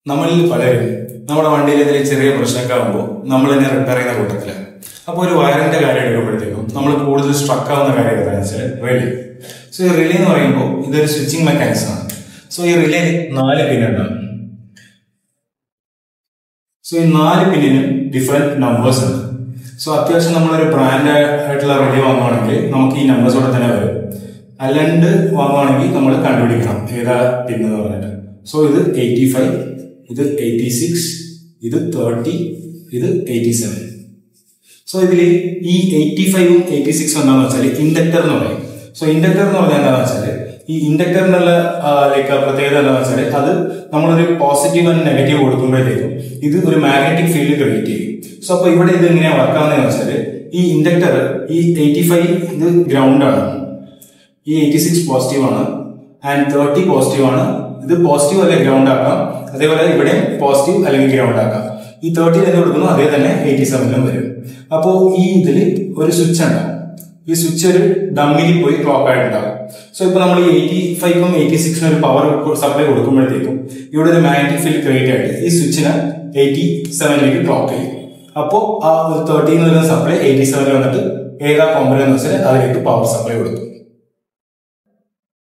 നമ്മളിൽ പലരും നമ്മുടെ വണ്ടിയിൽ എന്തെങ്കിലും ചെറിയ പ്രശ്നമൊക്കെ ആകുമ്പോൾ നമ്മൾ തന്നെ റിപ്പയർ ചെയ്യുന്ന കൂട്ടത്തില് അപ്പോൾ ഒരു വയറിന്റെ കാര്യം എടുക്കുമ്പോഴത്തേക്കും നമ്മൾ കൂടുതൽ സ്ട്രക്ക് ആവുന്ന കാര്യം എന്താണെന്ന് വെച്ചാൽ റിലേ സോ ഈ റിലേ എന്ന് പറയുമ്പോൾ ഇതൊരു സ്വിച്ചിങ് മെക്കാനിസം ആണ് സോ ഈ റിലേ നാല് പിൻ ഉണ്ടാവും സോ ഈ നാല് പിന്നിനും ഡിഫറെന്റ് നമ്പേഴ്സ് ഉണ്ട് സോ അത്യാവശ്യം നമ്മളൊരു ബ്രാൻഡ് ആയിട്ടുള്ള റിലേ വാങ്ങുവാണെങ്കിൽ നമുക്ക് ഈ നമ്പേഴ്സോടെ തന്നെ വരും അല്ലാണ്ട് വാങ്ങുവാണെങ്കിൽ നമ്മൾ കണ്ടുപിടിക്കണം ഏതാ പിൻ എന്ന് പറഞ്ഞിട്ട് സോ ഇത് എയ്റ്റി ഫൈവ് ഇത് എയ്റ്റി സിക്സ് ഇത് തേർട്ടി ഇത് എയ്റ്റി സെവൻ സോ ഇതിൽ ഈ എയ്റ്റി ഫൈവും എയ്റ്റി സിക്സും എന്താണെന്ന് വെച്ചാൽ ഇൻഡക്ടർ എന്ന് പറയും സോ ഇൻഡക്ടർ എന്ന് പറഞ്ഞാൽ എന്താണെന്ന് വെച്ചാൽ ഈ ഇൻഡക്ടറിനുള്ള ലൈക്ക് പ്രത്യേകത എന്താണെന്ന് വെച്ചാൽ അത് നമ്മളൊരു പോസിറ്റീവ് ആൻഡ് നെഗറ്റീവ് കൊടുക്കുമ്പോഴത്തേക്കും ഇത് ഒരു മാഗ്നറ്റിക് ഫീൽഡ് ക്രിയേറ്റ് ചെയ്യും സോ അപ്പോൾ ഇവിടെ ഇത് എങ്ങനെയാണ് വർക്കാവുന്നതെന്ന് വെച്ചാൽ ഈ ഇൻഡക്ടർ ഈ എയ്റ്റി ഫൈവ് ഇത് ഗ്രൗണ്ട് ആണ് ഈ എയ്റ്റി സിക്സ് പോസിറ്റീവ് ആണ് ആൻഡ് തേർട്ടി പോസിറ്റീവ് ആണ് ഇത് പോസിറ്റീവ് അല്ലെങ്കിൽ ഗ്രൗണ്ട് ആക്കാം അതേപോലെ ഇവിടെ പോസിറ്റീവ് അല്ലെങ്കിൽ ഗ്രൗണ്ട് ആക്കാം ഈ തേർട്ടിയിൽ എന്ത് കൊടുക്കുന്നു അതേ തന്നെ എയ്റ്റി സെവനിലും വരും അപ്പോൾ ഈ ഇതിൽ ഒരു സ്വിച്ച് ഉണ്ടാവും ഈ സ്വിച്ച് ഒരു ഡമ്മിൽ പോയി ക്ലോക്ക് ആയിട്ടുണ്ടാവും സോ ഇപ്പൊ നമ്മൾ ഈ എയ്റ്റി ഫൈവും എയ്റ്റി സിക്സിനും ഒരു പവർ സപ്ലൈ കൊടുക്കുമ്പോഴത്തേക്കും ഇവിടെ ഒരു മാഗ്നറ്റിക് ഫീൽഡ് ക്രിയേറ്റ് ആയിട്ട് ഈ സ്വിച്ചിനെ എയ്റ്റി സെവനിലേക്ക് ക്ലോക്ക് ചെയ്യും അപ്പോൾ ആ തേർട്ടിന്ന് വരുന്ന സപ്ലൈ എയ്റ്റി സെവനിൽ വന്നിട്ട് ഏതാ കോമ്പനന്റ് എന്ന് വെച്ചാൽ അതിലേക്ക് പവർ സപ്ലൈ കൊടുക്കും